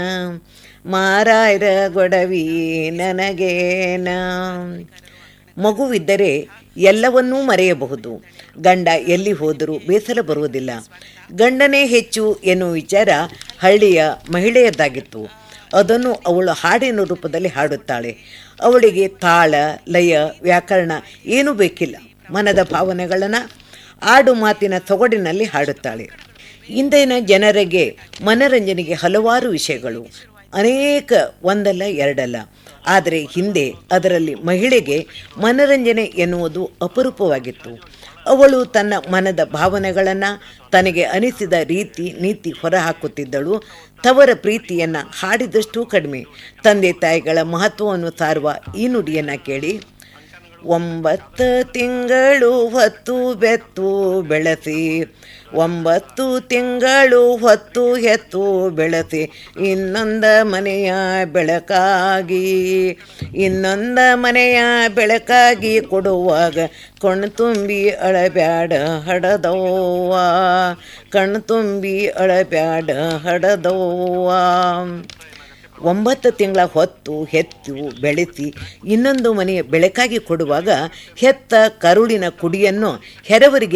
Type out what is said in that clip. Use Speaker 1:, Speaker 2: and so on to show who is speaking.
Speaker 1: ಮಾರಾಯ್ರ ಗೊಡವಿ ನನಗೇನ ಮಗುವಿದ್ದರೆ ಎಲ್ಲವನ್ನೂ ಮರೆಯಬಹುದು ಗಂಡ ಎಲ್ಲಿ ಹೋದರೂ ಬೇಸರ ಬರುವುದಿಲ್ಲ ಗಂಡನೇ ಹೆಚ್ಚು ಎನ್ನುವ ವಿಚಾರ ಹಳ್ಳಿಯ ಮಹಿಳೆಯದ್ದಾಗಿತ್ತು ಅದನ್ನು ಅವಳು ಹಾಡಿನ ರೂಪದಲ್ಲಿ ಹಾಡುತ್ತಾಳೆ ಅವಳಿಗೆ ತಾಳ ಲಯ ವ್ಯಾಕರಣ ಏನೂ ಬೇಕಿಲ್ಲ ಮನದ ಭಾವನೆಗಳನ್ನು ಆಡು ಮಾತಿನ ಸೊಗಡಿನಲ್ಲಿ ಹಾಡುತ್ತಾಳೆ ಇಂದಿನ ಜನರಿಗೆ ಮನರಂಜನೆಗೆ ಹಲವಾರು ವಿಷಯಗಳು ಅನೇಕ ಒಂದಲ್ಲ ಎರಡಲ್ಲ ಆದರೆ ಹಿಂದೆ ಅದರಲ್ಲಿ ಮಹಿಳೆಗೆ ಮನರಂಜನೆ ಎನ್ನುವುದು ಅಪರೂಪವಾಗಿತ್ತು ಅವಳು ತನ್ನ ಮನದ ಭಾವನೆಗಳನ್ನು ತನಗೆ ಅನಿಸಿದ ರೀತಿ ನೀತಿ ಹೊರಹಾಕುತ್ತಿದ್ದಳು ತವರ ಪ್ರೀತಿಯನ್ನು ಹಾಡಿದಷ್ಟು ಕಡಿಮೆ ತಂದೆ ತಾಯಿಗಳ ಮಹತ್ವವನ್ನು ಸಾರುವ ಈ ನುಡಿಯನ್ನು ಕೇಳಿ ಒಂಬತ್ತು ತಿಂಗಳು ಹೊತ್ತು ಬೆತ್ತು ಬೆಳೆಸಿ ಒಂಬತ್ತು ತಿಂಗಳು ಹೊತ್ತು ಹೆತ್ತು ಬೆಳೆಸಿ ಇನ್ನೊಂದ ಮನೆಯ ಬೆಳಕಾಗಿ ಇನ್ನೊಂದ ಮನೆಯ ಬೆಳಕಾಗಿ ಕೊಡುವಾಗ ಕಣ್ಣು ತುಂಬಿ ಅಳಬ್ಯಾಡ ಹಡದವ್ವ ಕಣ್ಣು ತುಂಬಿ ಅಳಬ್ಯಾಡ ಹಡದವ್ವ ಒಂಬತ್ತು ತಿಂಗಳ ಹೊತ್ತು ಹೆತ್ತು ಬೆಳೆಸಿ ಇನ್ನೊಂದು ಮನೆಯ ಬೆಳಕಾಗಿ ಕೊಡುವಾಗ ಹೆತ್ತ ಕರುಳಿನ ಕುಡಿಯನ್ನು ಹೆರವರಿಗೆ